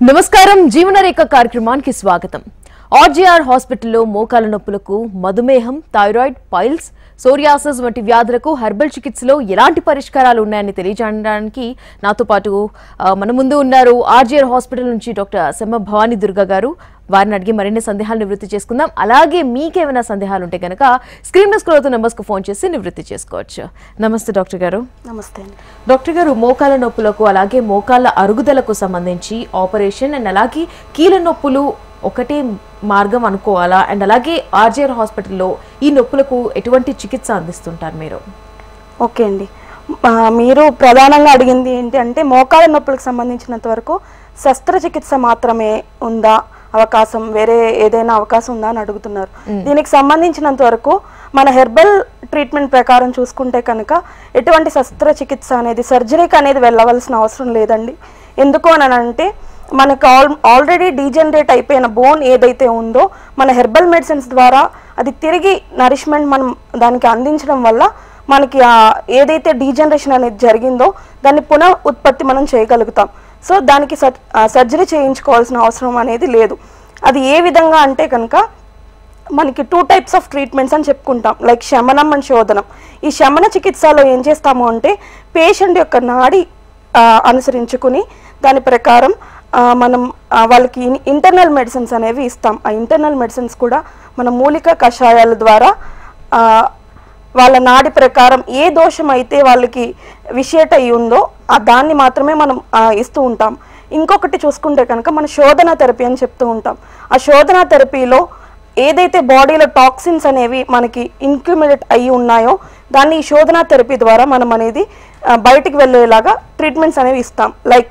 నమస్కారం జీవనరేఖ కార్యక్రమానికి స్వాగతం ఆర్జీఆర్ హాస్పిటల్లో మోకాల నొప్పులకు మధుమేహం థైరాయిడ్ పైల్స్ సోరియాసిస్ వంటి వ్యాధులకు హెర్బల్ చికిత్సలో ఎలాంటి పరిష్కారాలు ఉన్నాయని తెలియజేయడానికి నాతో పాటు ఆ, మన ముందు ఉన్నారు ఆర్జీఆర్ హాస్పిటల్ నుంచి డాక్టర్ సెమ్మ భవానీ దుర్గా గారు వారిని అడిగి మరిన్ని సందేహాలు నివృత్తి చేసుకుందాం అలాగే మీకేమైనా సందేహాలు ఉంటే కనుక స్క్రీన్ మీద స్క్రోల్ అవుతున్న నంబర్స్కు ఫోన్ చేసి నివృత్తి చేసుకోవచ్చు నమస్తే డాక్టర్ గారు నమస్తే అండి డాక్టర్ గారు మోకాల నొప్పులకు అలాగే మోకాళ్ళ అరుగుదలకు సంబంధించి ఆపరేషన్ అండ్ అలాగే కీళ్ళ నొప్పులు ఒకటే మార్గం అనుకోవాలా అండ్ అలాగే ఆర్జీఆర్ హాస్పిటల్లో ఈ నొప్పులకు ఎటువంటి చికిత్స అందిస్తుంటారు మీరు ఓకే అండి ఆ, మీరు ప్రధానంగా అడిగింది ఏంటి అంటే మోకాల నొప్పులకు సంబంధించినంత వరకు శస్త్రచికిత్స మాత్రమే ఉందా అవకాశం వేరే ఏదైనా అవకాశం ఉందా అని అడుగుతున్నారు దీనికి సంబంధించినంత వరకు మన హెర్బల్ ట్రీట్మెంట్ ప్రకారం చూసుకుంటే కనుక ఎటువంటి శస్త్రచికిత్స అనేది సర్జరీకి అనేది వెళ్ళవలసిన అవసరం లేదండి ఎందుకు అని అంటే మనకు ఆల్ ఆల్రెడీ డీజనరేట్ అయిపోయిన బోన్ ఏదైతే ఉందో మన హెర్బల్ మెడిసిన్స్ ద్వారా అది తిరిగి నరిష్మెంట్ మనం దానికి అందించడం వల్ల మనకి ఆ ఏదైతే డీజనరేషన్ అనేది జరిగిందో దాన్ని పునః ఉత్పత్తి మనం చేయగలుగుతాం సో దానికి సర్ సర్జరీ చేయించుకోవాల్సిన అవసరం అనేది లేదు అది ఏ విధంగా అంటే కనుక మనకి టూ టైప్స్ ఆఫ్ ట్రీట్మెంట్స్ అని చెప్పుకుంటాం లైక్ శమనం అండ్ శోధనం ఈ శమన చికిత్సలో ఏం చేస్తాము అంటే పేషెంట్ యొక్క నాడి ఆ, అనుసరించుకుని దాని ప్రకారం ఆ, మనం ఆ, వాళ్ళకి ఇంటర్నల్ మెడిసిన్స్ అనేవి ఇస్తాం ఆ ఇంటర్నల్ మెడిసిన్స్ కూడా మన మూలిక కషాయాల ద్వారా ఆ, వాళ్ళ నాడి ప్రకారం ఏ దోషం అయితే వాళ్ళకి విషేట్ అయి ఉందో ఆ దాన్ని మాత్రమే మనం ఆ, ఇస్తూ ఉంటాం ఇంకొకటి చూసుకుంటే కనుక మన శోధన థెరపీ అని చెప్తూ ఉంటాం ఆ శోధన థెరపీలో ఏదైతే బాడీలో టాక్సిన్స్ అనేవి మనకి ఇన్క్యుమిలేట్ అయి ఉన్నాయో దాన్ని ఈ శోధన థెరపీ ద్వారా మనం అనేది ఆ, బయటికి వెళ్ళేలాగా ట్రీట్మెంట్స్ అనేవి ఇస్తాం లైక్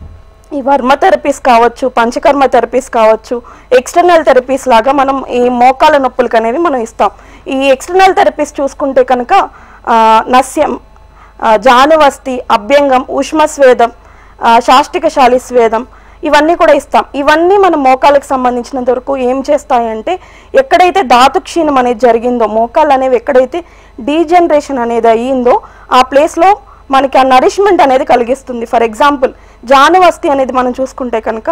ఈ వర్మ థెరపీస్ కావచ్చు పంచకర్మ థెరపీస్ కావచ్చు ఎక్స్టర్నల్ థెరపీస్ లాగా మనం ఈ మోకాల నొప్పులకు అనేవి మనం ఇస్తాం ఈ ఎక్స్టర్నల్ థెరపీస్ చూసుకుంటే కనుక ఆ, నస్యం ఆ, జానువస్తి అభ్యంగం ఉష్మస్వేదం ఆ, శాష్టిక శాలిస్వేదం ఇవన్నీ కూడా ఇస్తాం ఇవన్నీ మన మోకాలకు సంబంధించినంత వరకు ఏం చేస్తాయంటే ఎక్కడైతే ధాతు క్షీణం అనేది జరిగిందో మోకాలు అనేవి ఎక్కడైతే డీజనరేషన్ అనేది అయ్యిందో ఆ ప్లేస్లో మనకి ఆ నరిష్మెంట్ అనేది కలిగిస్తుంది ఫర్ ఎగ్జాంపుల్ జానువస్తి అనేది మనం చూసుకుంటే కనుక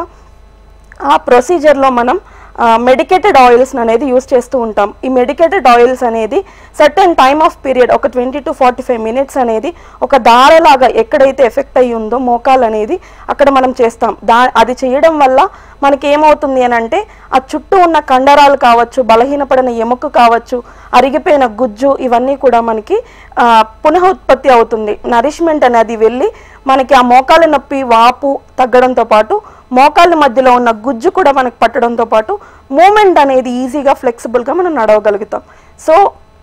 ఆ ప్రొసీజర్లో మనం మెడికేటెడ్ ఆయిల్స్ అనేది యూస్ చేస్తూ ఉంటాం ఈ మెడికేటెడ్ ఆయిల్స్ అనేది సర్టన్ టైమ్ ఆఫ్ పీరియడ్ ఒక twenty to forty five minutes అనేది ఒక దారలాగా ఎక్కడైతే ఎఫెక్ట్ అయ్యి ఉందో మోకాలు అనేది అక్కడ మనం చేస్తాం దా అది చేయడం వల్ల మనకి ఏమవుతుంది అని అంటే ఆ చుట్టూ ఉన్న కండరాలు కావచ్చు బలహీనపడిన ఎముక కావచ్చు అరిగిపోయిన గుజ్జు ఇవన్నీ కూడా మనకి ఆ, పునః ఉత్పత్తి అవుతుంది నరిష్మెంట్ అనేది వెళ్ళి మనకి ఆ మోకాలు నొప్పి వాపు తగ్గడంతో పాటు మోకాళ్ళ మధ్యలో ఉన్న గుజ్జు కూడా మనకు పట్టడంతో పాటు మూమెంట్ అనేది ఈజీగా ఫ్లెక్సిబుల్గా మనం నడవగలుగుతాం సో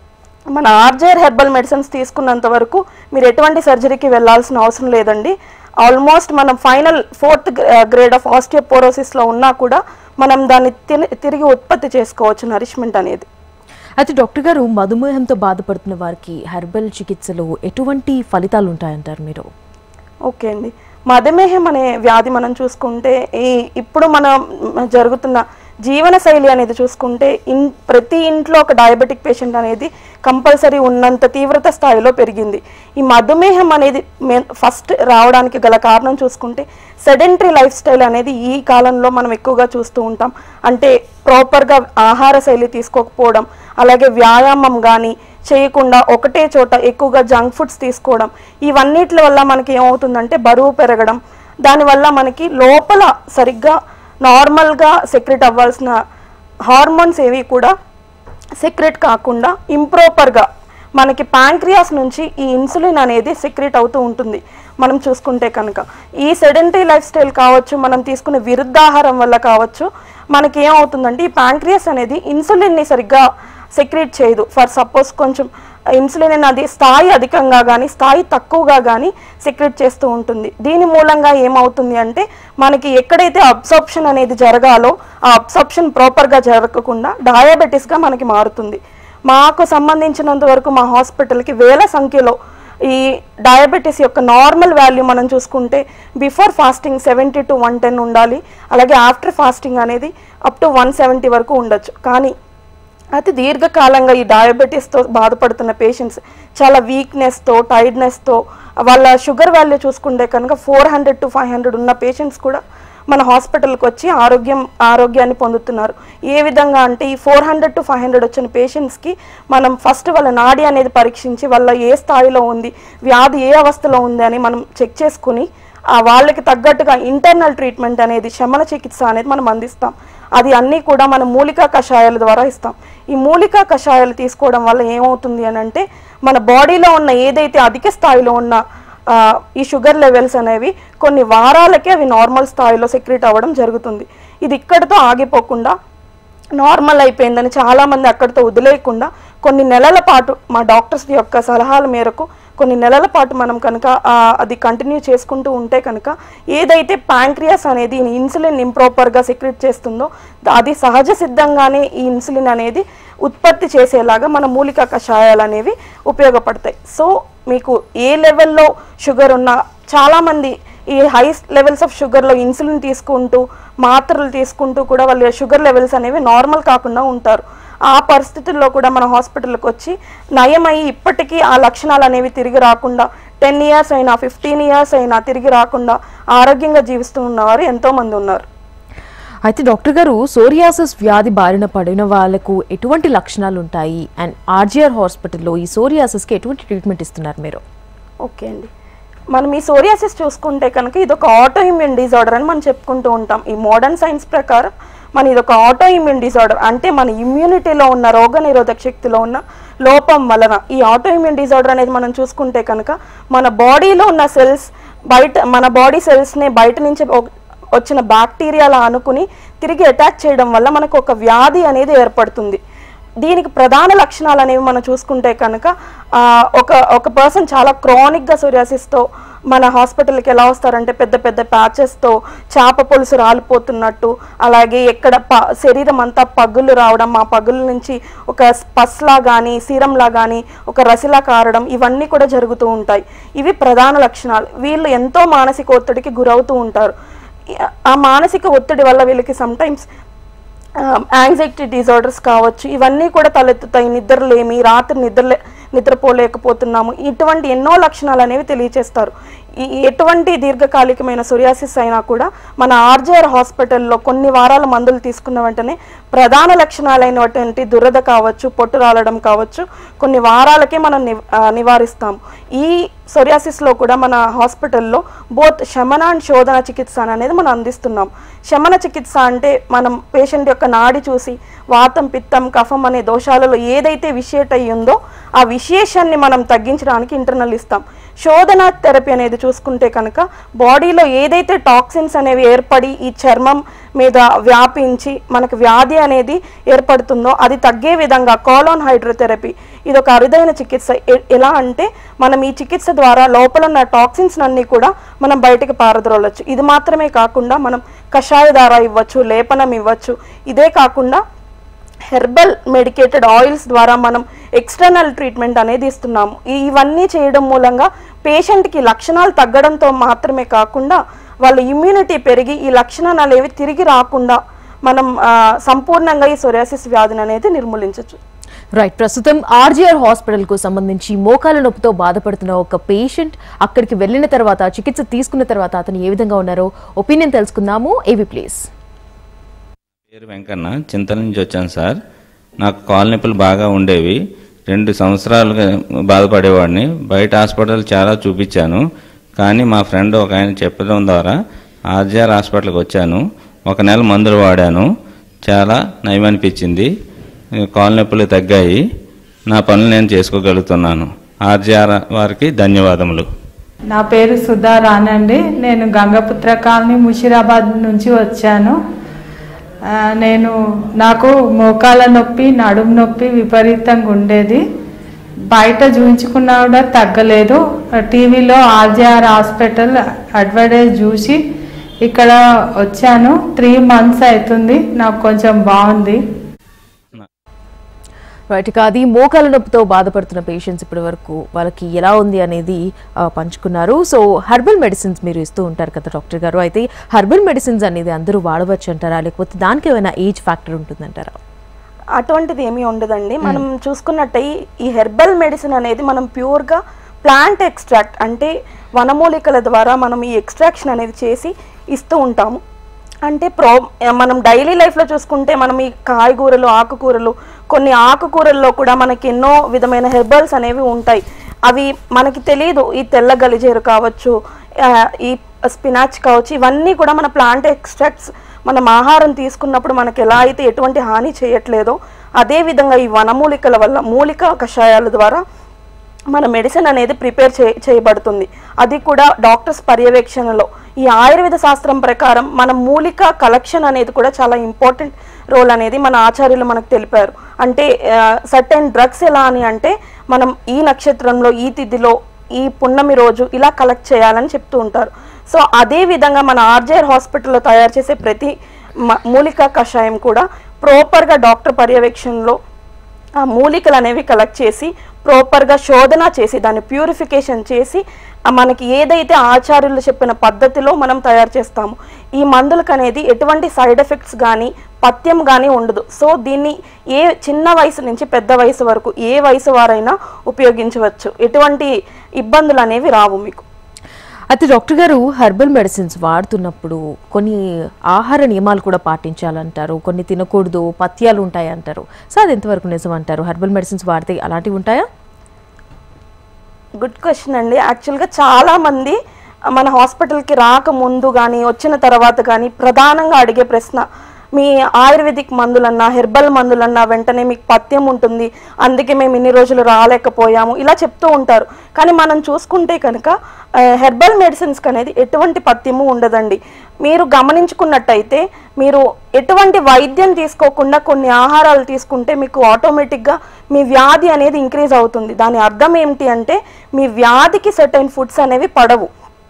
మన ఆర్జేర్ హెర్బల్ మెడిసిన్స్ తీసుకున్నంత వరకు మీరు ఎటువంటి సర్జరీకి వెళ్ళాల్సిన అవసరం లేదండి ఆల్మోస్ట్ మనం ఫైనల్ ఫోర్త్ గ్రేడ్ ఆఫ్ ఆస్టియోపోరోసిస్లో ఉన్నా కూడా మనం దాన్ని తిని- తిరిగి ఉత్పత్తి చేసుకోవచ్చు నరిష్మెంట్ అనేది అయితే డాక్టర్ గారు మధుమేహంతో బాధపడుతున్న వారికి హెర్బల్ చికిత్సలో ఎటువంటి ఫలితాలు ఉంటాయంటారు మీరు ఓకే అండి మధుమేహం అనే వ్యాధి మనం చూసుకుంటే ఈ ఇప్పుడు మన జరుగుతున్న జీవన శైలి అనేది చూసుకుంటే ఇన్ ప్రతి ఇంట్లో ఒక డయాబెటిక్ పేషెంట్ అనేది కంపల్సరీ ఉన్నంత తీవ్రత స్థాయిలో పెరిగింది ఈ మధుమేహం అనేది ఫస్ట్ రావడానికి గల కారణం చూసుకుంటే సెడెంటరీ లైఫ్ స్టైల్ అనేది ఈ కాలంలో మనం ఎక్కువగా చూస్తూ ఉంటాం అంటే ప్రాపర్గా ఆహార శైలి తీసుకోకపోవడం అలాగే వ్యాయామం కానీ చేయకుండా ఒకటే చోట ఎక్కువగా జంక్ ఫుడ్స్ తీసుకోవడం ఇవన్నిటి వల్ల మనకి ఏమవుతుందంటే బరువు పెరగడం దానివల్ల మనకి లోపల సరిగ్గా నార్మల్గా సెక్రెట్ అవ్వాల్సిన హార్మోన్స్ ఏవి కూడా సెక్రెట్ కాకుండా ఇంప్రాపర్గా మనకి ప్యాంక్రియాస్ నుంచి ఈ ఇన్సులిన్ అనేది సెక్రెట్ అవుతూ ఉంటుంది మనం చూసుకుంటే కనుక ఈ సెడెంటరీ లైఫ్ స్టైల్ కావచ్చు మనం తీసుకునే విరుద్ధాహారం వల్ల కావచ్చు మనకి ఏమవుతుందంటే ఈ ప్యాంక్రియాస్ అనేది ఇన్సులిన్ని సరిగ్గా సెక్రెట్ చేయదు ఫర్ సపోజ్ కొంచెం ఇన్సులిన్ అనేది స్థాయి అధికంగా కానీ స్థాయి తక్కువగా కానీ సెక్రెట్ చేస్తూ ఉంటుంది దీని మూలంగా ఏమవుతుంది అంటే మనకి ఎక్కడైతే అబ్సార్ప్షన్ అనేది జరగాలో ఆ అబ్సార్ప్షన్ ప్రాపర్గా జరగకుండా డయాబెటీస్గా మనకి మారుతుంది మాకు సంబంధించినంత వరకు మా హాస్పిటల్కి వేల సంఖ్యలో ఈ డయాబెటీస్ యొక్క నార్మల్ వాల్యూ మనం చూసుకుంటే before fasting seventy to one ten ఉండాలి అలాగే ఆఫ్టర్ ఫాస్టింగ్ అనేది అప్ టు వన్ సెవెంటీ వరకు ఉండొచ్చు కానీ అతి దీర్ఘకాలంగా ఈ డయాబెటీస్తో బాధపడుతున్న పేషెంట్స్ చాలా వీక్నెస్తో టైర్డ్నెస్తో వాళ్ళ షుగర్ వాల్యూ చూసుకుంటే కనుక four hundred to five hundred ఉన్న పేషెంట్స్ కూడా మన హాస్పిటల్కి వచ్చి ఆరోగ్యం ఆరోగ్యాన్ని పొందుతున్నారు ఏ విధంగా అంటే ఈ four hundred to five hundred వచ్చిన పేషెంట్స్కి మనం ఫస్ట్ వాళ్ళ నాడి అనేది పరీక్షించి వాళ్ళ ఏ స్థాయిలో ఉంది వ్యాధి ఏ అవస్థలో ఉంది అని మనం చెక్ చేసుకుని ఆ వాళ్ళకి తగ్గట్టుగా ఇంటర్నల్ ట్రీట్మెంట్ అనేది శమన చికిత్స అనేది మనం అందిస్తాం అది అన్నీ కూడా మన మూలికా కషాయాల ద్వారా ఇస్తాం ఈ మూలికా కషాయాలు తీసుకోవడం వల్ల ఏమవుతుంది అని అంటే మన బాడీలో ఉన్న ఏదైతే అధిక స్థాయిలో ఉన్న ఆ, ఈ షుగర్ లెవెల్స్ అనేవి కొన్ని వారాలకే అవి నార్మల్ స్థాయిలో సెక్రెట్ అవ్వడం జరుగుతుంది ఇది ఇక్కడితో ఆగిపోకుండా నార్మల్ అయిపోయిందని చాలామంది అక్కడితో వదిలేయకుండా కొన్ని నెలల పాటు మా డాక్టర్స్ యొక్క సలహాల మేరకు కొన్ని నెలల పాటు మనం కనుక ఆ, అది కంటిన్యూ చేసుకుంటూ ఉంటే కనుక ఏదైతే ప్యాంక్రియాస్ అనేది ఈ ఇన్సులిన్ ఇంప్రాపర్గా సెక్రెట్ చేస్తుందో అది సహజ సిద్ధంగానే ఈ ఇన్సులిన్ అనేది ఉత్పత్తి చేసేలాగా మన మూలికా కషాయాలు అనేవి ఉపయోగపడతాయి సో మీకు ఏ లెవెల్లో షుగర్ ఉన్నా చాలామంది ఈ హై లెవెల్స్ ఆఫ్ షుగర్లో ఇన్సులిన్ తీసుకుంటూ మాత్రలు తీసుకుంటూ కూడా వాళ్ళ షుగర్ లెవెల్స్ అనేవి నార్మల్ కాకుండా ఉంటారు ఆ పరిస్థితుల్లో కూడా మన హాస్పిటల్కి వచ్చి నయమయ్యి ఇప్పటికీ ఆ లక్షణాలు అనేవి తిరిగి రాకుండా టెన్ ఇయర్స్ అయినా ఫిఫ్టీన్ ఇయర్స్ అయినా తిరిగి రాకుండా ఆరోగ్యంగా జీవిస్తూ ఉన్నవారు ఎంతోమంది ఉన్నారు అయితే డాక్టర్ గారు సోరియాసిస్ వ్యాధి బారిన పడిన వాళ్ళకు ఎటువంటి లక్షణాలు ఉంటాయి అండ్ ఆర్జీఆర్ హాస్పిటల్లో ఈ సోరియాసిస్కి ఎటువంటి ట్రీట్మెంట్ ఇస్తున్నారు మీరు ఓకే అండి మనం ఈ సోరియాసిస్ చూసుకుంటే కనుక ఇది ఒక ఆటో ఇమ్యూన్ డిజార్డర్ అని మనం చెప్పుకుంటూ ఉంటాం ఈ మోడర్న్ సైన్స్ ప్రకారం మన ఇది ఒక ఆటో ఇమ్యూన్ డిజార్డర్ అంటే మన ఇమ్యూనిటీలో ఉన్న రోగ నిరోధక శక్తిలో ఉన్న లోపం వలన ఈ ఆటో ఇమ్యూన్ డిజార్డర్ అనేది మనం చూసుకుంటే కనుక మన బాడీలో ఉన్న సెల్స్ బయట మన బాడీ సెల్స్ని బయట నుంచి ఒక- వచ్చిన బ్యాక్టీరియాలా అనుకుని తిరిగి అటాక్ చేయడం వల్ల మనకు ఒక వ్యాధి అనేది ఏర్పడుతుంది దీనికి ప్రధాన లక్షణాలు అనేవి మనం చూసుకుంటే కనుక ఆ, ఒక ఒక పర్సన్ చాలా క్రానిక్గా సోరియాసిస్తో మన హాస్పిటల్కి ఎలా వస్తారంటే పెద్ద పెద్ద ప్యాచెస్తో చేప పులుసు రాలిపోతున్నట్టు అలాగే ఎక్కడ ప శరీరం అంతా పగులు రావడం ఆ పగుల నుంచి ఒక పస్లా కానీ సీరంలా కానీ ఒక రసిలా కారడం ఇవన్నీ కూడా జరుగుతూ ఉంటాయి ఇవి ప్రధాన లక్షణాలు వీళ్ళు ఎంతో మానసిక ఒత్తిడికి గురవుతూ ఉంటారు ఆ మానసిక ఒత్తిడి వల్ల వీళ్ళకి సమ్టైమ్స్ యాంగ్జైటీ డిజార్డర్స్ కావచ్చు ఇవన్నీ కూడా తలెత్తుతాయి నిద్రలేమి రాత్రి నిద్రలే నిద్రపోలేకపోతున్నాము ఇటువంటి ఎన్నో లక్షణాలు అనేవి తెలియచేస్తారు ఈ ఎటువంటి దీర్ఘకాలికమైన సొరియాసిస్ అయినా కూడా మన ఆర్జేఆర్ హాస్పిటల్లో కొన్ని వారాల మందులు తీసుకున్న వెంటనే ప్రధాన లక్షణాలైనటువంటి దురద కావచ్చు పొట్టు రాలడం కావచ్చు కొన్ని వారాలకే మనం నివ్- ఆ, నివారిస్తాము ఈ సొరియాసిస్లో కూడా మన హాస్పిటల్లో బోత్ శమన అండ్ శోధన చికిత్స అనేది మనం అందిస్తున్నాం శమన చికిత్స అంటే మనం పేషెంట్ యొక్క నాడి చూసి వాతం పిత్తం కఫం అనే దోషాలలో ఏదైతే విషేట్ అయి ఉందో ఆ విశేషాన్ని మనం తగ్గించడానికి ఇంటర్నల్ ఇస్తాం శోధన థెరపీ అనేది చూసుకుంటే కనుక బాడీలో ఏదైతే టాక్సిన్స్ అనేవి ఏర్పడి ఈ చర్మం మీద వ్యాపించి మనకు వ్యాధి అనేది ఏర్పడుతుందో అది తగ్గే విధంగా కాలోన్ హైడ్రోథెరపీ ఇది ఒక అరుదైన చికిత్స ఎ- ఎలా అంటే మనం ఈ చికిత్స ద్వారా లోపల ఉన్న టాక్సిన్స్ అన్ని కూడా మనం బయటకు పారద్రోలచ్చు ఇది మాత్రమే కాకుండా మనం కషాయ దార ఇవ్వచ్చు లేపనం ఇవ్వచ్చు ఇదే కాకుండా హెర్బల్ మెడికేటెడ్ ఆయిల్స్ ద్వారా మనం ఎక్స్టర్నల్ ట్రీట్మెంట్ అనేది ఇస్తున్నాము ఈ- ఇవన్నీ చేయడం మూలంగా పేషెంట్కి లక్షణాలు తగ్గడంతో మాత్రమే కాకుండా వాళ్ళ ఇమ్యూనిటీ పెరిగి ఈ లక్షణాలు అనేవి తిరిగి రాకుండా మనం ఆ, సంపూర్ణంగా ఈ సొరియాసిస్ వ్యాధిని అనేది నిర్మూలించవచ్చు రైట్ ప్రస్తుతం ఆర్జీఆర్ హాస్పిటల్ కు సంబంధించి మోకాల నొప్పితో బాధపడుతున్న ఒక పేషెంట్ అక్కడికి వెళ్ళిన తర్వాత చికిత్స తీసుకున్న తర్వాత అతను ఏ విధంగా ఉన్నారో ఒపీనియన్ తెలుసుకుందాము ఏవి ప్లీజ్ పేరు వెంకన్న చింతల నుంచి వచ్చాను సార్ నాకు కాలు నొప్పులు బాగా ఉండేవి రెండు సంవత్సరాలుగా బాధపడేవాడిని బయట హాస్పిటల్ చాలా చూపించాను కానీ మా ఫ్రెండ్ ఒక ఆయన చెప్పడం ద్వారా ఆర్జీఆర్ హాస్పిటల్కి వచ్చాను ఒక నెల మందులు వాడాను చాలా నయం అనిపించింది కాలు నొప్పులు తగ్గాయి నా పనులు నేను చేసుకోగలుగుతున్నాను ఆర్జీఆర్ వారికి ధన్యవాదములు నా పేరు సుధా రానండి నేను గంగపుత్ర కాలనీ ముషిరాబాద్ నుంచి వచ్చాను ఆ, నేను నాకు మోకాల నొప్పి నడుము నొప్పి విపరీతంగా ఉండేది బయట చూయించుకున్నా కూడా తగ్గలేదు టీవీలో ఆర్జేఆర్ హాస్పిటల్ అడ్వర్టైజ్ చూసి ఇక్కడ వచ్చాను త్రీ మంత్స్ అవుతుంది నాకు కొంచెం బాగుంది రైట్ ఇక అది మోకాల నొప్పితో బాధపడుతున్న పేషెంట్స్ ఇప్పటి వరకు వాళ్ళకి ఎలా ఉంది అనేది ఆ, పంచుకున్నారు సో హర్బల్ మెడిసిన్స్ మీరు ఇస్తూ ఉంటారు కదా డాక్టర్ గారు అయితే హర్బల్ మెడిసిన్స్ అనేది అందరూ వాడవచ్చు అంటారా లేకపోతే దానికి ఏమైనా ఏజ్ ఫ్యాక్టర్ ఉంటుందంటారా అటువంటిది ఏమీ ఉండదండి మనం చూసుకున్నట్టే ఈ- ఈ హెర్బల్ మెడిసిన్ అనేది మనం ప్యూర్గా ప్లాంట్ ఎక్స్ట్రాక్ట్ అంటే వనమూలికల ద్వారా మనం ఈ ఎక్స్ట్రాక్షన్ అనేది చేసి ఇస్తూ ఉంటాము అంటే ప్రో మనం డైలీ లైఫ్లో చూసుకుంటే మనం ఈ కాయగూరలు ఆకుకూరలు కొన్ని ఆకుకూరల్లో కూడా మనకి ఎన్నో విధమైన హెర్బల్స్ అనేవి ఉంటాయి అవి మనకి తెలియదు ఈ తెల్ల గలిజేరు కావచ్చు ఆ, ఈ స్పినాచ్ కావచ్చు ఇవన్నీ కూడా మన ప్లాంట్ ఎక్స్ట్రాక్ట్స్ మనం ఆహారం తీసుకున్నప్పుడు మనకి ఎలా అయితే ఎటువంటి హాని చేయట్లేదో అదే విధంగా ఈ వనమూలికల వల్ల మూలిక కషాయాల ద్వారా మన మెడిసిన్ అనేది ప్రిపేర్ చే చేయబడుతుంది అది కూడా డాక్టర్స్ పర్యవేక్షణలో ఈ ఆయుర్వేద శాస్త్రం ప్రకారం మన మూలిక కలెక్షన్ అనేది కూడా చాలా ఇంపార్టెంట్ రోల్ అనేది మన ఆచార్యులు మనకు తెలిపారు అంటే సర్టెన్ డ్రగ్స్ ఎలా అని అంటే మనం ఈ నక్షత్రంలో ఈ తిథిలో ఈ పున్నమి రోజు ఇలా కలెక్ట్ చేయాలని చెప్తూ ఉంటారు సో అదే విధంగా మన ఆర్జేఆర్ హాస్పిటల్లో తయారు చేసే ప్రతి మ- మూలిక కషాయం కూడా ప్రాపర్గా డాక్టర్ పర్యవేక్షణలో ఆ మూలికలు అనేవి కలెక్ట్ చేసి ప్రాపర్గా శోధన చేసి దాన్ని ప్యూరిఫికేషన్ చేసి ఆ మనకి ఏదైతే ఆచార్యులు చెప్పిన పద్ధతిలో మనం తయారు చేస్తాము ఈ మందులకు అనేది ఎటువంటి సైడ్ ఎఫెక్ట్స్ కానీ పథ్యం కానీ ఉండదు సో దీన్ని ఏ చిన్న వయసు నుంచి పెద్ద వయసు వరకు ఏ వయసు వారైనా ఉపయోగించవచ్చు ఎటువంటి ఇబ్బందులు అనేవి రావు మీకు అయితే డాక్టర్ గారు హెర్బల్ మెడిసిన్స్ వాడుతున్నప్పుడు కొన్ని ఆహార నియమాలు కూడా పాటించాలంటారు కొన్ని తినకూడదు పథ్యాలు ఉంటాయి అంటారు సో అది ఎంతవరకు నిజం అంటారు హెర్బల్ మెడిసిన్స్ వాడితే అలాంటివి ఉంటాయా గుడ్ క్వశ్చన్ అండి యాక్చువల్గా చాలా మంది మన హాస్పిటల్కి రాకముందు కానీ వచ్చిన తర్వాత కానీ ప్రధానంగా అడిగే ప్రశ్న మీ ఆయుర్వేదిక్ మందులన్నా హెర్బల్ మందులన్నా వెంటనే మీకు పథ్యం ఉంటుంది అందుకే మేము ఇన్ని రోజులు రాలేకపోయాము ఇలా చెప్తూ ఉంటారు కానీ మనం చూసుకుంటే కనుక హెర్బల్ మెడిసిన్స్కి అనేది ఎటువంటి పథ్యము ఉండదండి మీరు గమనించుకున్నట్టయితే మీరు ఎటువంటి వైద్యం తీసుకోకుండా కొన్ని ఆహారాలు తీసుకుంటే మీకు ఆటోమేటిక్గా మీ వ్యాధి అనేది ఇంక్రీజ్ అవుతుంది దాని అర్థం ఏమిటి అంటే మీ వ్యాధికి సెటైన్ ఫుడ్స్ అనేవి పడవు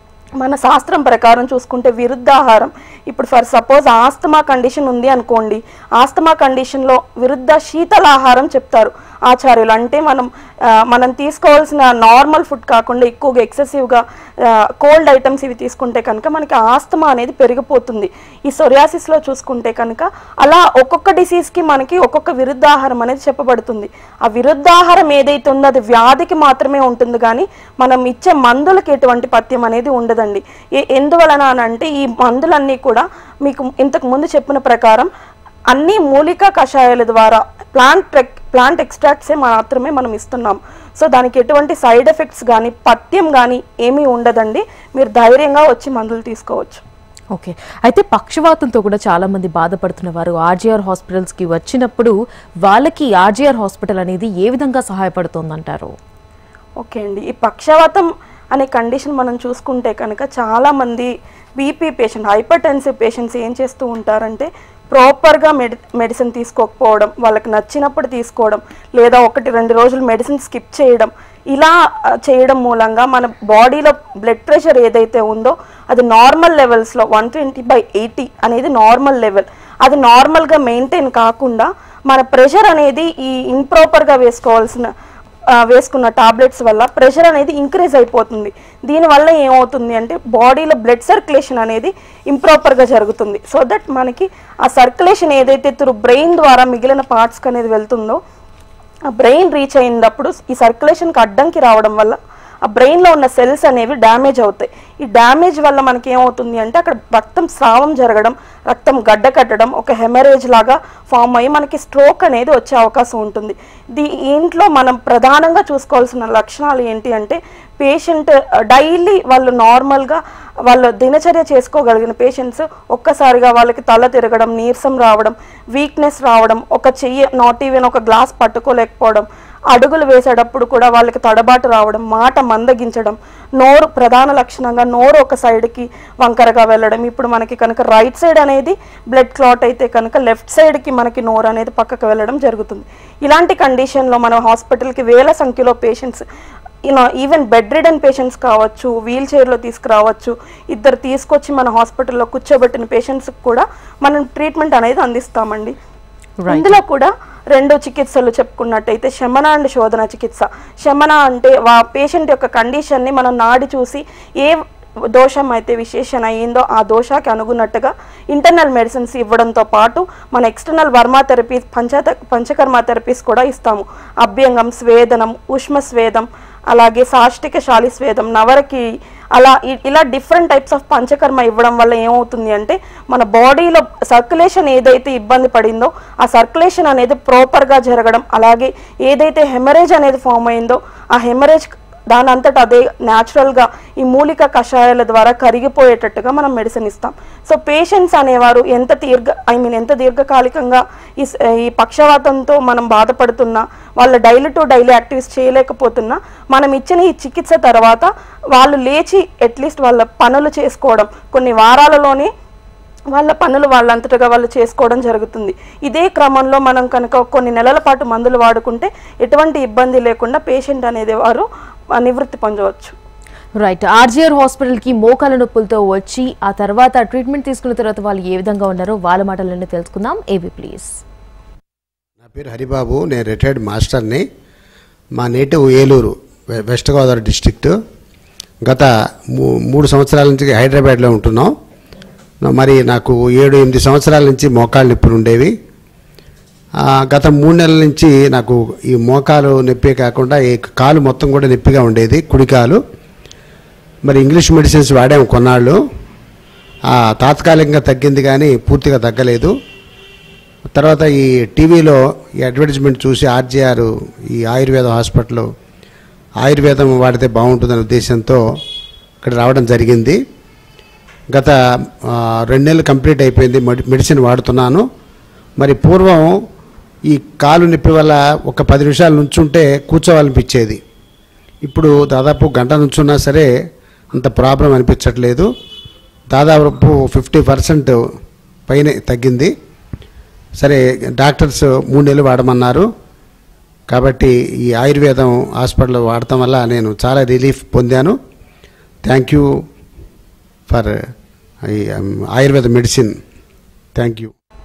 మన శాస్త్రం ప్రకారం చూసుకుంటే విరుద్ధాహారం ఇప్పుడు ఫర్ సపోజ్ ఆస్తమా కండిషన్ ఉంది అనుకోండి ఆస్తమా కండిషన్లో విరుద్ధ శీతలాహారం చెప్తారు ఆచార్యులు అంటే మనం ఆ, మనం తీసుకోవాల్సిన నార్మల్ ఫుడ్ కాకుండా ఎక్కువగా ఎక్సెసివ్గా కోల్డ్ ఐటమ్స్ ఇవి తీసుకుంటే కనుక మనకి ఆస్తమా అనేది పెరిగిపోతుంది ఈ సొరియాసిస్లో చూసుకుంటే కనుక అలా ఒక్కొక్క డిసీజ్కి మనకి ఒక్కొక్క విరుద్ధాహారం అనేది చెప్పబడుతుంది ఆ విరుద్ధాహారం ఏదైతే ఉందో అది వ్యాధికి మాత్రమే ఉంటుంది కానీ మనం ఇచ్చే మందులకి ఎటువంటి పథ్యం అనేది ఉండదండి ఏ ఎందువలన అని అంటే ఈ మందులన్నీ కూడా మీకు ఇంతకు ముందు చెప్పిన ప్రకారం అన్ని మూలిక కషాయాల ద్వారా ప్లాంట్ ప్లాంట్ ఎక్స్ట్రాక్ట్సే మాత్రమే మనం ఇస్తున్నాం సో దానికి ఎటువంటి సైడ్ ఎఫెక్ట్స్ కానీ పథ్యం కానీ ఏమీ ఉండదండి మీరు ధైర్యంగా వచ్చి మందులు తీసుకోవచ్చు ఓకే అయితే పక్షవాతంతో కూడా చాలా మంది బాధపడుతున్న వారు ఆర్జీఆర్ హాస్పిటల్స్కి వచ్చినప్పుడు వాళ్ళకి ఆర్జీఆర్ హాస్పిటల్ అనేది ఏ విధంగా సహాయపడుతుందంటారు ఓకే అండి ఈ పక్షవాతం అనే కండిషన్ మనం చూసుకుంటే కనుక చాలామంది BP patient hypertensive patients ఏం చేస్తూ ఉంటారంటే ప్రాపర్గా మెడి మెడిసిన్ తీసుకోకపోవడం వాళ్ళకి నచ్చినప్పుడు తీసుకోవడం లేదా ఒకటి రెండు రోజులు మెడిసిన్ స్కిప్ చేయడం ఇలా ఆ, చేయడం మూలంగా మన బాడీలో బ్లడ్ ప్రెషర్ ఏదైతే ఉందో అది నార్మల్ లెవెల్స్లో వన్ ట్వంటీ బై ఎయిటీ అనేది నార్మల్ లెవెల్ అది నార్మల్గా మెయింటైన్ కాకుండా మన ప్రెషర్ అనేది ఈ ఇంప్రాపర్గా వేసుకోవాల్సిన ఆ, వేసుకున్న టాబ్లెట్స్ వల్ల ప్రెషర్ అనేది ఇంక్రీజ్ అయిపోతుంది దీనివల్ల ఏమవుతుంది అంటే బాడీలో బ్లడ్ సర్క్యులేషన్ అనేది ఇంప్రాపర్గా జరుగుతుంది సో దట్ మనకి ఆ సర్క్యులేషన్ ఏదైతే త్రూ బ్రెయిన్ ద్వారా మిగిలిన పార్ట్స్కి అనేది వెళ్తుందో ఆ బ్రెయిన్ రీచ్ అయినప్పుడు ఈ సర్క్యులేషన్కి అడ్డంకి రావడం వల్ల ఆ బ్రెయిన్లో ఉన్న సెల్స్ అనేవి డ్యామేజ్ అవుతాయి ఈ డ్యామేజ్ వల్ల మనకి ఏమవుతుంది అంటే అక్కడ రక్తం స్రావం జరగడం రక్తం గడ్డ కట్టడం ఒక హెమరేజ్ లాగా ఫామ్ అయ్యి మనకి స్ట్రోక్ అనేది వచ్చే అవకాశం ఉంటుంది దీ ఇంట్లో మనం ప్రధానంగా చూసుకోవాల్సిన లక్షణాలు ఏంటి అంటే పేషెంట్ డైలీ వాళ్ళు నార్మల్గా వాళ్ళు దినచర్య చేసుకోగలిగిన పేషెంట్స్ ఒక్కసారిగా వాళ్ళకి తల తిరగడం నీరసం రావడం వీక్నెస్ రావడం ఒక చెయ్యి నాట్ ఈవెన్ ఒక గ్లాస్ పట్టుకోలేకపోవడం అడుగులు వేసేటప్పుడు కూడా వాళ్ళకి తడబాటు రావడం మాట మందగించడం నోరు ప్రధాన లక్షణంగా నోరు ఒక సైడ్కి వంకరగా వెళ్ళడం ఇప్పుడు మనకి కనుక రైట్ సైడ్ అనేది బ్లడ్ క్లాట్ అయితే కనుక లెఫ్ట్ సైడ్కి మనకి నోరు అనేది పక్కకు వెళ్ళడం జరుగుతుంది ఇలాంటి కండిషన్లో మనం హాస్పిటల్కి వేల సంఖ్యలో patients you know even bedridden patients కావచ్చు వీల్ చైర్లో తీసుకురావచ్చు ఇద్దరు తీసుకొచ్చి మన హాస్పిటల్లో కూర్చోబెట్టిన పేషెంట్స్కి కూడా మనం ట్రీట్మెంట్ అనేది అందిస్తామండి Right. ఇందులో కూడా రెండు చికిత్సలు చెప్పుకున్నట్టయితే శమన అండ్ శోధన చికిత్స శమన అంటే వా పేషెంట్ యొక్క కండిషన్ని మనం నాడి చూసి ఏ దోషం అయితే విశేషణ అయ్యిందో ఆ దోషాకి అనుగున్నట్టుగా ఇంటర్నల్ మెడిసిన్స్ ఇవ్వడంతో పాటు మన ఎక్స్టర్నల్ వర్మా థెరపీస్ పంచత పంచకర్మ థెరపీస్ కూడా ఇస్తాము అభ్యంగం స్వేదనం ఉష్మ స్వేదం అలాగే సాష్టిక శాలి స్వేదం నవరకి అలా ఇ- ఇలా డిఫరెంట్ టైప్స్ ఆఫ్ పంచకర్మ ఇవ్వడం వల్ల ఏమవుతుంది అంటే మన బాడీలో సర్క్యులేషన్ ఏదైతే ఇబ్బంది పడిందో ఆ సర్క్యులేషన్ అనేది ప్రాపర్గా జరగడం అలాగే ఏదైతే హెమరేజ్ అనేది ఫామ్ అయిందో ఆ హెమరేజ్ దాని అంతటా అదే న్యాచురల్గా ఈ మూలిక కషాయాల ద్వారా కరిగిపోయేటట్టుగా మనం మెడిసిన్ ఇస్తాం సో పేషెంట్స్ అనేవారు ఎంత దీర్ఘ ఐ మీన్ ఎంత దీర్ఘకాలికంగా ఈ స- ఈ పక్షవాతంతో మనం బాధపడుతున్నా వాళ్ళ డైలీ టు డైలీ యాక్టివిటీస్ చేయలేకపోతున్నా మనం ఇచ్చిన ఈ చికిత్స తర్వాత వాళ్ళు లేచి అట్లీస్ట్ వాళ్ళ పనులు చేసుకోవడం కొన్ని వారాలలోనే వాళ్ళ పనులు వాళ్ళంతటగా వాళ్ళు చేసుకోవడం జరుగుతుంది ఇదే క్రమంలో మనం కనుక కొన్ని నెలల పాటు మందులు వాడుకుంటే ఎటువంటి ఇబ్బంది లేకుండా పేషెంట్ అనేది వారు ఆ, నివృత్తి పొందవచ్చు రైట్ ఆర్జీఆర్ హాస్పిటల్కి మోకాల నొప్పులతో వచ్చి ఆ తర్వాత ట్రీట్మెంట్ తీసుకున్న తర్వాత వాళ్ళు ఏ విధంగా ఉన్నారో వాళ్ళ మాటలన్నీ తెలుసుకుందాం ఏవి ప్లీజ్ నా పేరు హరిబాబు నేను రిటైర్డ్ మాస్టర్ని మా నేటివ్ ఏలూరు వె- వెస్ట్ గోదావరి డిస్ట్రిక్ట్ గత మూ- మూడు సంవత్సరాల నుంచి హైదరాబాద్లో ఉంటున్నాం నా- మరి నాకు ఏడు ఎనిమిది సంవత్సరాల నుంచి మోకాళ్ళు నొప్పులు ఉండేవి ఆ, గత మూడు నెలల నుంచి నాకు ఈ మోకాలు నొప్పి కాకుండా ఈ కాలు మొత్తం కూడా నొప్పిగా ఉండేది కుడి కాలు మరి ఇంగ్లీష్ మెడిసిన్స్ వాడాము కొన్నాళ్ళు ఆ, తాత్కాలికంగా తగ్గింది కానీ పూర్తిగా తగ్గలేదు తర్వాత ఈ టీవీలో ఈ అడ్వర్టైజ్మెంట్ చూసి ఆర్జీఆర్ ఈ ఆయుర్వేద హాస్పిటల్ ఆయుర్వేదం వాడితే బాగుంటుందనే ఉద్దేశంతో ఇక్కడ రావడం జరిగింది గత ఆ, రెండు నెలలు కంప్లీట్ అయిపోయింది మెడి- మెడిసిన్ వాడుతున్నాను మరి పూర్వం ఈ కాలు నొప్పి వల్ల ఒక పది నిమిషాలు నుంచుంటే కూర్చోవాలనిపించేది ఇప్పుడు దాదాపు గంట నుంచున్నా సరే అంత ప్రాబ్లం అనిపించట్లేదు దాదాపు ఫిఫ్టీ పర్సెంట్ పైనే తగ్గింది సరే డాక్టర్స్ మూడు నెలలు వాడమన్నారు కాబట్టి ఈ ఆయుర్వేదం హాస్పిటల్ వాడటం వల్ల నేను చాలా రిలీఫ్ పొందాను థ్యాంక్ యూ ఫర్ ఈ Ayurveda medicine thank you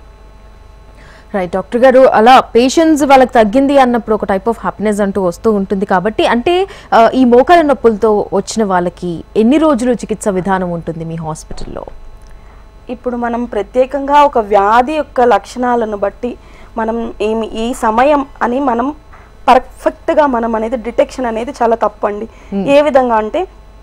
right doctor గారు అలా పేషెంట్స్ వాళ్ళకి తగ్గింది అన్నప్పుడు ఒక టైప్ ఆఫ్ హ్యాపీనెస్ అంటూ వస్తూ ఉంటుంది కాబట్టి అంటే ఆ, ఈ మోకాల నొప్పులతో వచ్చిన వాళ్ళకి ఎన్ని రోజులు చికిత్స విధానం ఉంటుంది మీ హాస్పిటల్లో ఇప్పుడు మనం ప్రత్యేకంగా ఒక వ్యాధి యొక్క లక్షణాలను బట్టి మనం ఏమి ఈ సమయం అని మనం పర్ఫెక్ట్గా మనం అనేది డిటెక్షన్ అనేది చాలా తప్పండి ఏ విధంగా అంటే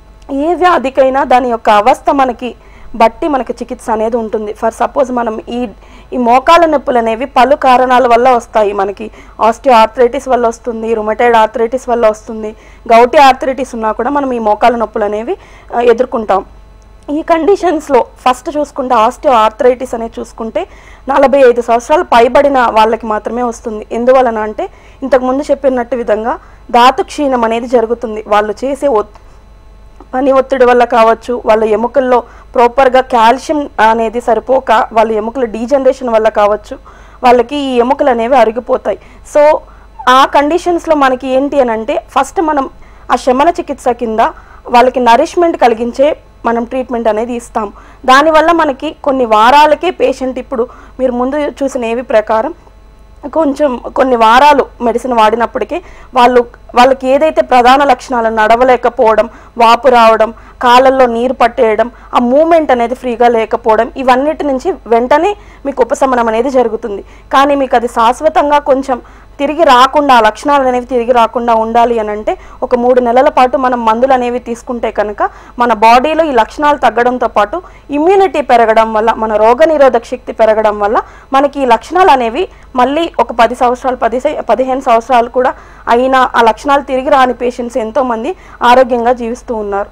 ఏ వ్యాధికైనా దాని యొక్క అవస్థ మనకి బట్టి మనకి చికిత్స అనేది ఉంటుంది ఫర్ సపోజ్ మనం ఈ ఈ మోకాల నొప్పులు అనేవి పలు కారణాల వల్ల వస్తాయి మనకి ఆస్టియో ఆర్థరైటిస్ వల్ల వస్తుంది రుమటైడ్ ఆర్థరైటిస్ వల్ల వస్తుంది గౌటి ఆర్థరైటిస్ ఉన్నా కూడా మనం ఈ మోకాల నొప్పులు అనేవి ఆ, ఎదుర్కొంటాం ఈ కండిషన్స్లో ఫస్ట్ చూసుకుంటే ఆస్టియో ఆర్థరైటిస్ అనేది చూసుకుంటే నలభై ఐదు సంవత్సరాలు పైబడిన వాళ్ళకి మాత్రమే వస్తుంది ఎందువలన అంటే ఇంతకుముందు చెప్పినట్టు విధంగా ధాతు క్షీణం అనేది జరుగుతుంది వాళ్ళు చేసే ఒత్ పని ఒత్తిడి వల్ల కావచ్చు వాళ్ళ ఎముకల్లో ప్రాపర్గా కాల్షియం అనేది సరిపోక వాళ్ళ ఎముకల డీజనరేషన్ వల్ల కావచ్చు వాళ్ళకి ఈ ఎముకలు అనేవి అరిగిపోతాయి సో ఆ కండిషన్స్లో మనకి ఏంటి అని అంటే ఫస్ట్ మనం ఆ శమన చికిత్స కింద వాళ్ళకి నరిష్మెంట్ కలిగించే మనం ట్రీట్మెంట్ అనేది ఇస్తాం దానివల్ల మనకి కొన్ని వారాలకే పేషెంట్ ఇప్పుడు మీరు ముందు చూసిన ఏవి ప్రకారం కొంచెం కొన్ని వారాలు మెడిసిన్ వాడినప్పటికీ వాళ్ళు వాళ్ళకి ఏదైతే ప్రధాన లక్షణాలు నడవలేకపోవడం వాపు రావడం కాళ్ళల్లో నీరు పట్టేయడం ఆ మూమెంట్ అనేది ఫ్రీగా లేకపోవడం ఇవన్నిటి నుంచి వెంటనే మీకు ఉపశమనం అనేది జరుగుతుంది కానీ మీకు అది శాశ్వతంగా కొంచెం తిరిగి రాకుండా ఆ లక్షణాలు అనేవి తిరిగి రాకుండా ఉండాలి అని అంటే ఒక మూడు నెలల పాటు మనం మందులు అనేవి తీసుకుంటే కనుక మన బాడీలో ఈ లక్షణాలు తగ్గడంతో పాటు ఇమ్యూనిటీ పెరగడం వల్ల మన రోగనిరోధక శక్తి పెరగడం వల్ల మనకి ఈ లక్షణాలు అనేవి మళ్ళీ ఒక పది సంవత్సరాలు పది సై- పదిహేను సంవత్సరాలు కూడా అయినా ఆ లక్షణాలు తిరిగి రాని పేషెంట్స్ ఎంతోమంది ఆరోగ్యంగా జీవిస్తూ ఉన్నారు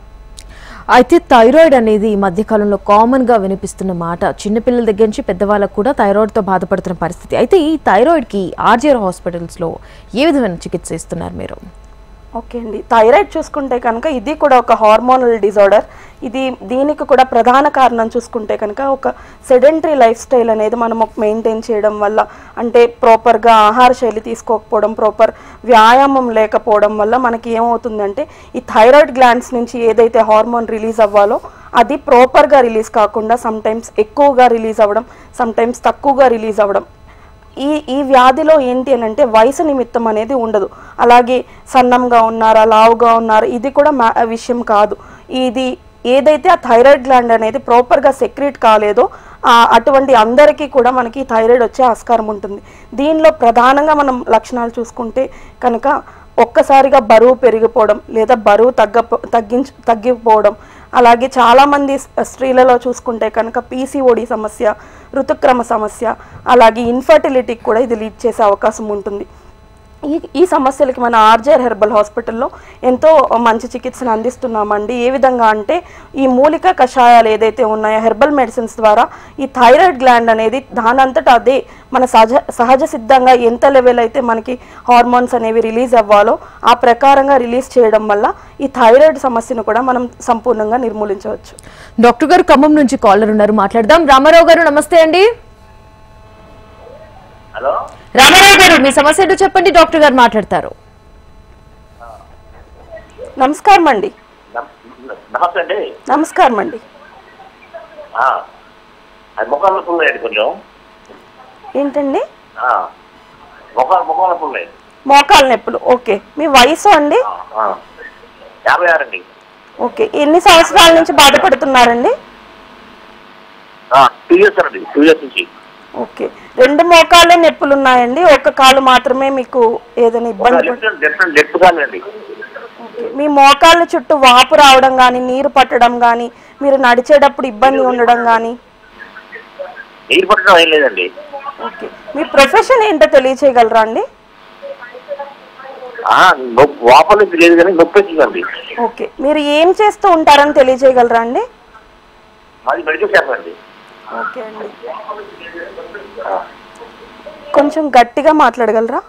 అయితే థైరాయిడ్ అనేది ఈ మధ్యకాలంలో కామన్ గా వినిపిస్తున్న మాట చిన్నపిల్లల దగ్గర నుంచి పెద్దవాళ్ళకు కూడా థైరాయిడ్ తో బాధపడుతున్న పరిస్థితి అయితే ఈ థైరాయిడ్ కి ఆర్జీఆర్ హాస్పిటల్స్ లో ఏ విధమైన చికిత్స ఇస్తున్నారు మీరు ఓకే అండి థైరాయిడ్ చూసుకుంటే కనుక ఇది కూడా ఒక హార్మోనల్ డిజార్డర్ ఇది దీనికి కూడా ప్రధాన కారణం చూసుకుంటే కనుక ఒక సెడెంటరీ లైఫ్ స్టైల్ అనేది మనం మెయింటైన్ చేయడం వల్ల అంటే ప్రాపర్గా ఆహార శైలి తీసుకోకపోవడం ప్రాపర్ వ్యాయామం లేకపోవడం వల్ల మనకి ఏమవుతుందంటే ఈ థైరాయిడ్ గ్లాండ్స్ నుంచి ఏదైతే హార్మోన్ రిలీజ్ అవ్వాలో అది ప్రాపర్గా రిలీజ్ కాకుండా సమ్టైమ్స్ ఎక్కువగా రిలీజ్ అవ్వడం సమ్టైమ్స్ తక్కువగా రిలీజ్ అవ్వడం ఈ ఈ వ్యాధిలో ఏంటి అని అంటే వయసు నిమిత్తం అనేది ఉండదు అలాగే సన్నంగా ఉన్నారా లావుగా ఉన్నారా ఇది కూడా మా విషయం కాదు ఇది ఏదైతే ఆ థైరాయిడ్ గ్లాండ్ అనేది ప్రాపర్గా సెక్రీట్ కాలేదో ఆ అటువంటి అందరికీ కూడా మనకి థైరాయిడ్ వచ్చే ఆస్కారం ఉంటుంది దీనిలో ప్రధానంగా మనం లక్షణాలు చూసుకుంటే కనుక ఒక్కసారిగా బరువు పెరిగిపోవడం లేదా బరువు తగ్గ తగ్గించు తగ్గిపోవడం అలాగే చాలామంది స్- స్త్రీలలో చూసుకుంటే కనుక పీసీఓడి సమస్య ఋతుక్రమ సమస్య అలాగే ఇన్ఫర్టిలిటీకి కూడా ఇది లీడ్ చేసే అవకాశం ఉంటుంది ఈ ఈ సమస్యలకి మన ఆర్జేఆర్ హెర్బల్ హాస్పిటల్లో ఎంతో మంచి చికిత్సను అందిస్తున్నామండి ఏ విధంగా అంటే ఈ మూలిక కషాయాలు ఏదైతే ఉన్నాయో హెర్బల్ మెడిసిన్స్ ద్వారా ఈ థైరాయిడ్ గ్లాండ్ అనేది దానంతటా అదే మన సహజ సహజ సిద్ధంగా ఎంత లెవెల్ అయితే మనకి హార్మోన్స్ అనేవి రిలీజ్ అవ్వాలో ఆ ప్రకారంగా రిలీజ్ చేయడం వల్ల ఈ థైరాయిడ్ సమస్యను కూడా మనం సంపూర్ణంగా నిర్మూలించవచ్చు డాక్టర్ గారు ఖమ్మం నుంచి కాలర్ ఉన్నారు మాట్లాడదాం రామారావు గారు నమస్తే అండి హలో రామారావు గారు మీ సమస్య ఏంటో చెప్పండి డాక్టర్ గారు మాట్లాడతారు నమస్కారం అండి నమ- నమస్తే అండి నమస్కారం అండి ఆ, అది ముఖాల నొప్పులు ఉన్నాయండి కొంచెం ఏంటండి ఆ, ముఖాలు ముఖాల నొప్పులు ఉన్నాయి మోకాలు నొప్పులు ఓకే మీ వయసు అండి ఆ, ఆ. యాభై ఆరు అండి ఓకే ఎన్ని సంవత్సరాల నుంచి బాధపడుతున్నారండి టూ ఇయర్స్ అండి టూ ఇయర్స్ నుంచి ఓకే రెండు మోకాళ్ళే నొప్పులు ఉన్నాయండి ఒక కాలు మాత్రమే మీకు ఏదైనా ఇబ్బంది పడు- లెఫ్ట్ లెఫ్ట్ లెఫ్ట్ కాలు అండి ఓకే. మీ మోకాళ్ళ చుట్టూ వాపు రావడం కానీ నీరు పట్టడం కానీ మీరు నడిచేటప్పుడు ఇబ్బంది ఉండడం కానీ నీరు పట్టడం ఏం లేదండి ఓకే మీ ప్రొఫెషన్ ఏంటో తెలియచేయగలరా అండి ఆ, నొప్పి వాపలు లేదు కానీ నొప్పి వచ్చిందండి ఓకే మీరు ఏం చేస్తూ ఉంటారని తెలియజేయగలరా అండి మాది మెడికల్ షాప్ అండి ఓకే అండి కొంచెం గట్టిగా మాట్లాడగలరా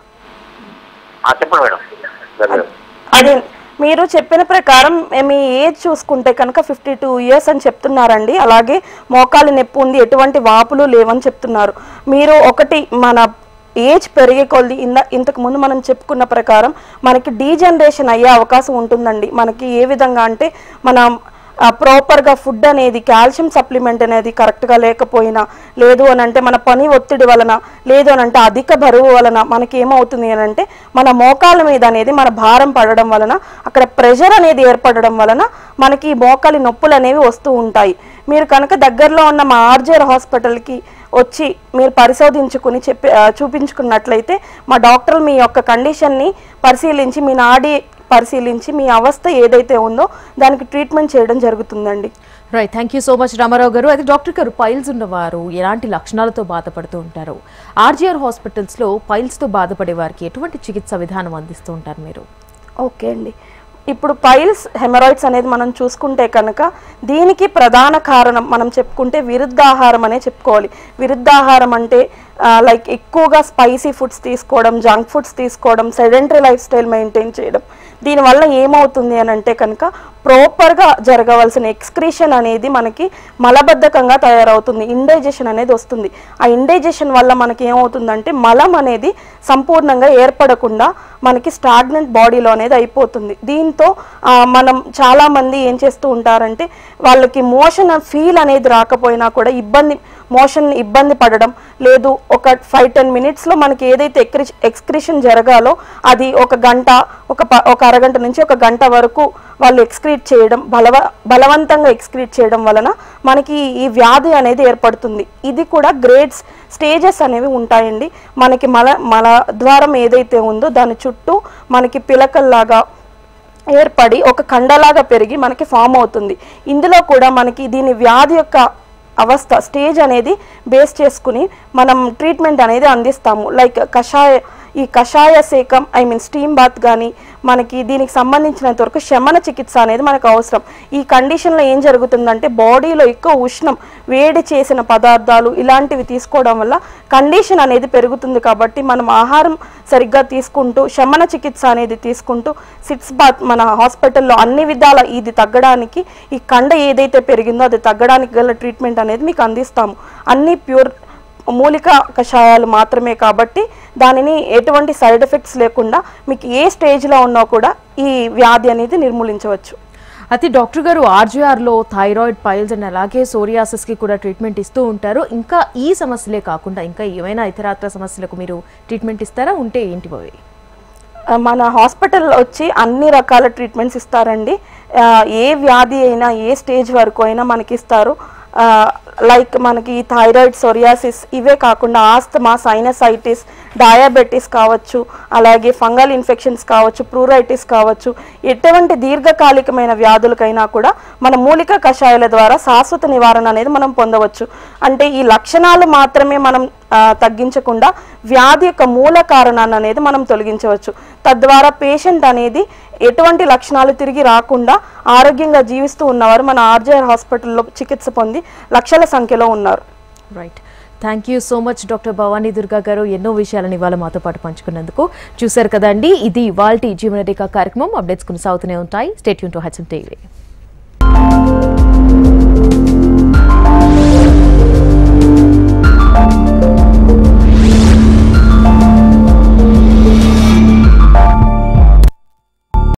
ఆ, చెప్పండి మేడం సరే. అదే మీరు చెప్పిన ప్రకారం మీ ఏజ్ చూసుకుంటే కనుక ఫిఫ్టీ టూ ఇయర్స్ అని చెప్తున్నారండి అలాగే మోకాలు నొప్పి ఉంది ఎటువంటి వాపులు లేవని చెప్తున్నారు మీరు ఒకటి మన ఏజ్ పెరిగే కొద్ది ఇంద ఇంతకు ముందు మనం చెప్పుకున్న ప్రకారం మనకి డీజనరేషన్ అయ్యే అవకాశం ఉంటుందండి మనకి ఏ విధంగా అంటే మనం ఆ, ప్రాపర్గా ఫుడ్ అనేది కాల్షియం సప్లిమెంట్ అనేది కరెక్ట్గా లేకపోయినా లేదు అని అంటే మన పని ఒత్తిడి వలన లేదు అని అంటే అధిక బరువు వలన మనకి ఏమవుతుంది అని అంటే మన మోకాల మీద అనేది మన భారం పడడం వలన అక్కడ ప్రెషర్ అనేది ఏర్పడడం వలన మనకి ఈ మోకాలి నొప్పులు అనేవి వస్తూ ఉంటాయి మీరు కనుక దగ్గరలో ఉన్న మా ఆర్జేఆర్ హాస్పిటల్కి వచ్చి మీరు పరిశోధించుకుని చెప్పి ఆ, చూపించుకున్నట్లయితే మా డాక్టర్లు మీ యొక్క కండిషన్ని పరిశీలించి మీ నాడి పరిశీలించి మీ అవస్థ ఏదైతే ఉందో దానికి ట్రీట్మెంట్ చేయడం జరుగుతుందండి right thank you so much Ramarao గారు అయితే డాక్టర్ గారు పైల్స్ ఉన్నవారు ఎలాంటి లక్షణాలతో బాధపడుతూ ఉంటారు ఆర్జీఆర్ హాస్పిటల్స్లో పైల్స్తో బాధపడే వారికి ఎటువంటి చికిత్స విధానం అందిస్తూ ఉంటారు మీరు ఓకే అండి ఇప్పుడు పైల్స్ హెమరాయిడ్స్ అనేది మనం చూసుకుంటే కనుక దీనికి ప్రధాన కారణం మనం చెప్పుకుంటే విరుద్ధాహారం అనే చెప్పుకోవాలి విరుద్ధాహారం అంటే లైక్ ఎక్కువగా స్పైసీ ఫుడ్స్ తీసుకోవడం జంక్ ఫుడ్స్ తీసుకోవడం సెడెంటరీ లైఫ్ స్టైల్ మెయింటైన్ చేయడం దీనివల్ల ఏమవుతుంది అని అంటే కనుక ప్రాపర్గా జరగవలసిన ఎక్స్క్రీషన్ అనేది మనకి మలబద్ధకంగా తయారవుతుంది ఇండైజెషన్ అనేది వస్తుంది ఆ ఇండైజెషన్ వల్ల మనకి ఏమవుతుందంటే మలం అనేది సంపూర్ణంగా ఏర్పడకుండా మనకి స్టాగ్నెంట్ బాడీలో అనేది అయిపోతుంది దీంతో ఆ, మనం చాలామంది ఏం చేస్తూ ఉంటారంటే వాళ్ళకి మోషన్ ఫీల్ అనేది రాకపోయినా కూడా ఇబ్బంది మోషన్ ఇబ్బంది పడడం లేదు ఒక ఫైవ్ టెన్ మినిట్స్లో మనకి ఏదైతే ఎక్రి ఎక్స్క్రిషన్ జరగాలో అది ఒక గంట ఒక ప- ఒక అరగంట నుంచి ఒక గంట వరకు వాళ్ళు ఎక్స్క్రీట్ చేయడం బలవ బలవంతంగా ఎక్స్క్రీట్ చేయడం వలన మనకి ఈ వ్యాధి అనేది ఏర్పడుతుంది ఇది కూడా గ్రేడ్స్ స్టేజెస్ అనేవి ఉంటాయండి మనకి మల మల ద్వారం ఏదైతే ఉందో దాని చుట్టూ మనకి పిలకల్లాగా ఏర్పడి ఒక కండలాగా పెరిగి మనకి ఫామ్ అవుతుంది ఇందులో కూడా మనకి దీని వ్యాధి యొక్క అవస్థ స్టేజ్ అనేది బేస్ చేసుకుని మనం ట్రీట్మెంట్ అనేది అందిస్తాము లైక్ కషాయ ఈ కషాయ సేకం ఐ మీన్ స్టీమ్ బాత్ కానీ మనకి దీనికి సంబంధించినంత వరకు శమన చికిత్స అనేది మనకు అవసరం ఈ కండిషన్లో ఏం జరుగుతుందంటే బాడీలో ఎక్కువ ఉష్ణం వేడి చేసిన పదార్థాలు ఇలాంటివి తీసుకోవడం వల్ల కండిషన్ అనేది పెరుగుతుంది కాబట్టి మనం ఆహారం సరిగ్గా తీసుకుంటూ శమన చికిత్స అనేది తీసుకుంటూ సిట్స్ బాత్ మన హాస్పిటల్లో అన్ని విధాల ఇది తగ్గడానికి ఈ కండ ఏదైతే పెరిగిందో అది తగ్గడానికి గల ట్రీట్మెంట్ అనేది మీకు అందిస్తాము అన్ని ప్యూర్ మూలిక కషాయాలు మాత్రమే కాబట్టి దానిని ఎటువంటి సైడ్ ఎఫెక్ట్స్ లేకుండా మీకు ఏ స్టేజ్లో ఉన్నా కూడా ఈ వ్యాధి అనేది నిర్మూలించవచ్చు అయితే డాక్టర్ గారు ఆర్జీఆర్లో థైరాయిడ్ పైల్స్ అండ్ అలాగే సోరియాసిస్కి కూడా ట్రీట్మెంట్ ఇస్తూ ఉంటారు ఇంకా ఈ సమస్యలే కాకుండా ఇంకా ఏమైనా ఇతరాత్ర సమస్యలకు మీరు ట్రీట్మెంట్ ఇస్తారా ఉంటే ఏంటి అవి ఆ, మన హాస్పిటల్ వచ్చి అన్ని రకాల ట్రీట్మెంట్స్ ఇస్తారండి ఆ, ఏ వ్యాధి అయినా ఏ స్టేజ్ వరకు అయినా మనకి ఇస్తారు లైక్ మనకి థైరాయిడ్ సొరియాసిస్ ఇవే కాకుండా ఆస్తమా సైనసైటిస్ డయాబెటీస్ కావచ్చు అలాగే ఫంగల్ ఇన్ఫెక్షన్స్ కావచ్చు ప్లూరైటిస్ కావచ్చు ఎటువంటి దీర్ఘకాలికమైన వ్యాధులకైనా కూడా మన మూలిక కషాయాల ద్వారా శాశ్వత నివారణ అనేది మనం పొందవచ్చు అంటే ఈ లక్షణాలు మాత్రమే మనం ఆ, తగ్గించకుండా వ్యాధి యొక్క మూల కారణాన్ని అనేది మనం తొలగించవచ్చు తద్వారా పేషెంట్ అనేది ఎటువంటి లక్షణాలు తిరిగి రాకుండా ఆరోగ్యంగా జీవిస్తూ ఉన్నవారు మన ఆర్జేఆర్ హాస్పిటల్లో చికిత్స పొంది లక్షల సంఖ్యలో ఉన్నారు right thank you so much doctor Bhavani Durga గారు ఎన్నో విషయాలను ఇవాళ మాతో పాటు పంచుకున్నందుకు చూశారు కదండి ఇది ఇవాల్టి జీవనరేఖ కార్యక్రమం అప్డేట్స్ కొనసాగుతూనే ఉంటాయి స్టేట్ యూన్ టు హెచ్ఎం టీవీ